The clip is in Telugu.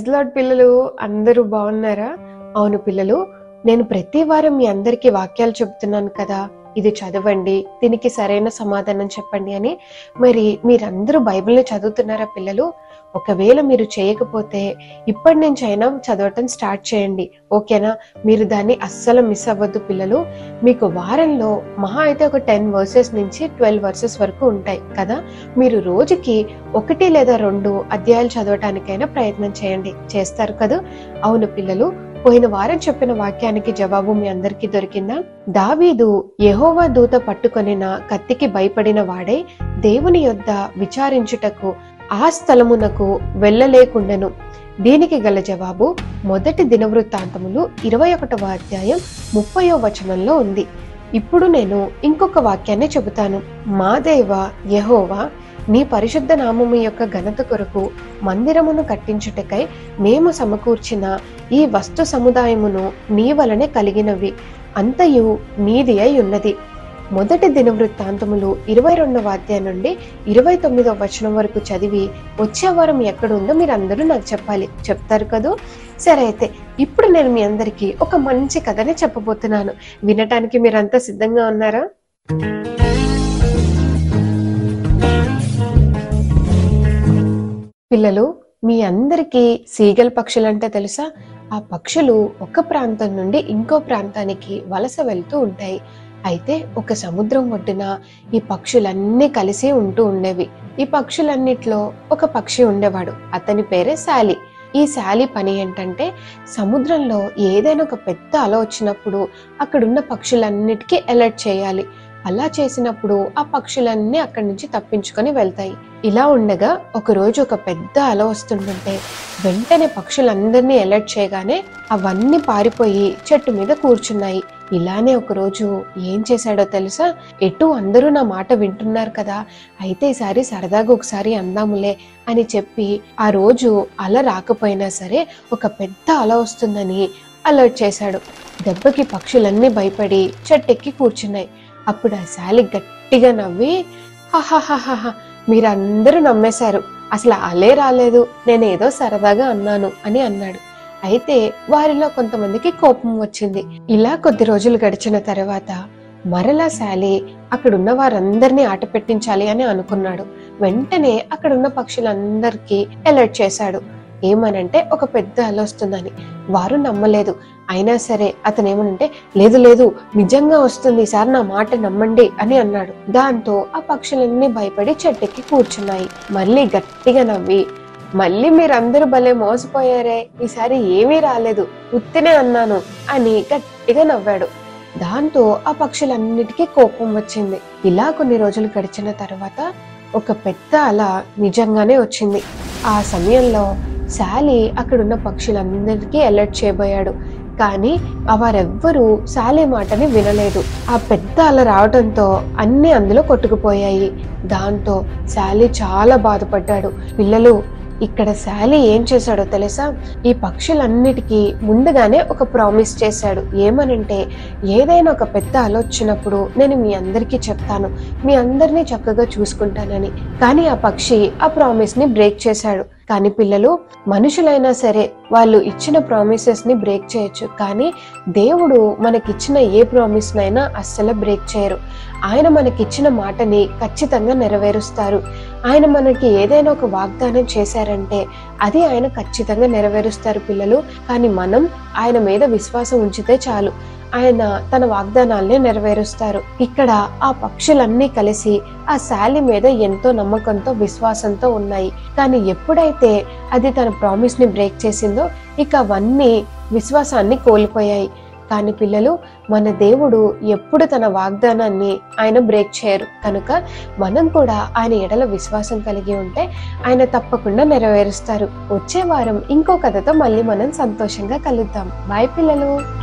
ప్రైజ్ లాడ్ పిల్లలు అందరూ బాగున్నారా అవును పిల్లలు నేను ప్రతి వారం మీ అందరికీ వాక్యాలు చెప్తున్నాను కదా ఇది చదవండి దీనికి సరైన సమాధానం చెప్పండి అని మరి మీరందరూ బైబిల్ని చదువుతున్నారా పిల్లలు ఒకవేళ మీరు చేయకపోతే ఇప్పటి నుంచి అయినా చదవటం స్టార్ట్ చేయండి ఓకేనా మీరు దాన్ని అస్సలు మిస్ అవ్వద్దు పిల్లలు మీకు వారంలో మహా అయితే ఒక టెన్ వర్సెస్ నుంచి ట్వెల్వ్ వర్సెస్ వరకు ఉంటాయి కదా మీరు రోజుకి ఒకటి లేదా రెండు అధ్యాయాలు చదవటానికైనా ప్రయత్నం చేయండి చేస్తారు కదా అవును పిల్లలు పోయిన వారం చెప్పిన వాక్యానికి జవాబు మీ అందరికీ దొరికిందా దావీదు యెహోవా దూత పట్టుకొనిన కత్తికి భయపడిన వాడై దేవుని యొద్ద విచారించుటకు ఆ స్థలమునకు వెళ్ళలేకుండెను దీనికి గల జవాబు మొదటి దినవృత్తాంతములు ఇరవై ఒకటవ అధ్యాయం ముప్పయో వచనంలో ఉంది ఇప్పుడు నేను ఇంకొక వాక్యాన్ని చెబుతాను మా దేవ యెహోవా నీ పరిశుద్ధ నామము యొక్క ఘనత కొరకు మందిరమును కట్టించుటకై మేము సమకూర్చిన ఈ వస్తు సముదాయమును నీ వలనే కలిగినవి అంతయు నీది అయి ఉన్నది మొదటి దినవృత్తాంతములు ఇరవై రెండవ అధ్యాయం నుండి ఇరవై తొమ్మిదవ వచనం వరకు చదివి వచ్చే వారం ఎక్కడుందో మీరు అందరూ నాకు చెప్పాలి చెప్తారు కదూ సరే అయితే ఇప్పుడు నేను మీ అందరికీ ఒక మంచి కథని చెప్పబోతున్నాను వినటానికి మీరంతా సిద్ధంగా ఉన్నారా పిల్లలు మీ అందరికీ సీగల్ పక్షులు అంటే తెలుసా ఆ పక్షులు ఒక ప్రాంతం నుండి ఇంకో ప్రాంతానికి వలస వెళ్తూ ఉంటాయి అయితే ఒక సముద్రం ఒడ్డున ఈ పక్షులన్నీ కలిసి ఉంటూ ఉండేవి ఈ పక్షులన్నిట్లో ఒక పక్షి ఉండేవాడు అతని పేరే శాలి ఈ శాలి పని ఏంటంటే సముద్రంలో ఏదైనా ఒక పెద్ద అల వచ్చినప్పుడు అక్కడున్న పక్షులన్నిటికీ అలర్ట్ చేయాలి అలా చేసినప్పుడు ఆ పక్షులన్నీ అక్కడి నుంచి తప్పించుకొని వెళ్తాయి ఇలా ఉండగా ఒక రోజు ఒక పెద్ద అల వస్తుంటుంటే వెంటనే పక్షులందరినీ అలర్ట్ చేయగానే అవన్నీ పారిపోయి చెట్టు మీద కూర్చున్నాయి ఇలానే ఒక రోజు ఏం చేశాడో తెలుసా ఎటు అందరూ నా మాట వింటున్నారు కదా అయితే ఈసారి సరదాగా ఒకసారి అందాములే అని చెప్పి ఆ రోజు అల రాకపోయినా సరే ఒక పెద్ద అల వస్తుందని అలర్ట్ చేశాడు దెబ్బకి పక్షులన్నీ భయపడి చెట్టెక్కి కూర్చున్నాయి అప్పుడు ఆ శాలి గట్టిగా నవ్వి హహహహహ మీరందరూ నమ్మేశారు అసలు అలే రాలేదు నేను ఏదో సరదాగా అన్నాను అని అన్నాడు అయితే వారిలో కొంతమందికి కోపం వచ్చింది ఇలా కొద్ది రోజులు గడిచిన తర్వాత మరలా శాలి అక్కడున్న వారందరినీ ఆట పెట్టించాలి అని అనుకున్నాడు వెంటనే అక్కడున్న పక్షులందరికీ అలర్ట్ చేశాడు ఏమనంటే ఒక పెద్ద అల వస్తుందని వారు నమ్మలేదు అయినా సరే అతను ఏమనంటే లేదు లేదు నిజంగా వస్తుంది సార్ నా మాట నమ్మండి అని అన్నాడు దాంతో ఆ పక్షులన్నీ భయపడి చెట్టెక్కి కూర్చున్నాయి మళ్ళీ గట్టిగా నవ్వి మళ్ళీ మీరందరూ భలే మోసపోయారే ఈసారి ఏమీ రాలేదు ఉత్తినే అన్నాను అని గట్టిగా నవ్వాడు దాంతో ఆ పక్షులన్నిటికీ కోపం వచ్చింది ఇలా కొన్ని రోజులు గడిచిన తర్వాత ఒక పెద్ద అల నిజంగానే వచ్చింది ఆ సమయంలో శాలి అక్కడున్న పక్షులందరికీ అలర్ట్ చేయబోయాడు కానీ వారెవ్వరూ శాలి మాటని వినలేదు ఆ పెద్ద అల రావడంతో అన్ని అందులో కొట్టుకుపోయాయి దాంతో శాలి చాలా బాధపడ్డాడు పిల్లలు ఇక్కడ శాలి ఏం చేశాడో తెలుసా ఈ పక్షులన్నిటికీ ముందుగానే ఒక ప్రామిస్ చేశాడు ఏమనంటే ఏదైనా ఒక పెద్ద అల వచ్చినప్పుడు నేను మీ అందరికీ చెప్తాను మీ అందరినీ చక్కగా చూసుకుంటానని కానీ ఆ పక్షి ఆ ప్రామిస్ ని బ్రేక్ చేశాడు కానీ పిల్లలు మనుషులైనా సరే వాళ్ళు ఇచ్చిన ప్రామిసెస్ ని బ్రేక్ చేయొచ్చు కానీ దేవుడు మనకిచ్చిన ఏ ప్రామిస్ నైనా అస్సలు బ్రేక్ చేయరు ఆయన మనకిచ్చిన మాటని ఖచ్చితంగా నెరవేరుస్తారు ఆయన మనకి ఏదైనా ఒక వాగ్దానం చేశారంటే అది ఆయన ఖచ్చితంగా నెరవేరుస్తారు పిల్లలు కానీ మనం ఆయన మీద విశ్వాసం ఉంచితే చాలు ఆయన తన వాగ్దానాల్ని నెరవేరుస్తారు ఇక్కడ ఆ పక్షులన్నీ కలిసి ఆ శాలి మీద ఎంతో నమ్మకంతో విశ్వాసంతో ఉన్నాయి కానీ ఎప్పుడైతే అది తన ప్రామిస్ ని బ్రేక్ చేసిందో ఇక అవన్నీ విశ్వాసాన్ని కోల్పోయాయి కానీ పిల్లలు మన దేవుడు ఎప్పుడు తన వాగ్దానాన్ని ఆయన బ్రేక్ చేయరు కనుక మనం కూడా ఆయన ఎడల విశ్వాసం కలిగి ఉంటే ఆయన తప్పకుండా నెరవేరుస్తారు వచ్చే వారం ఇంకో కథతో మళ్ళీ మనం సంతోషంగా కలుద్దాం బాయ్ పిల్లలు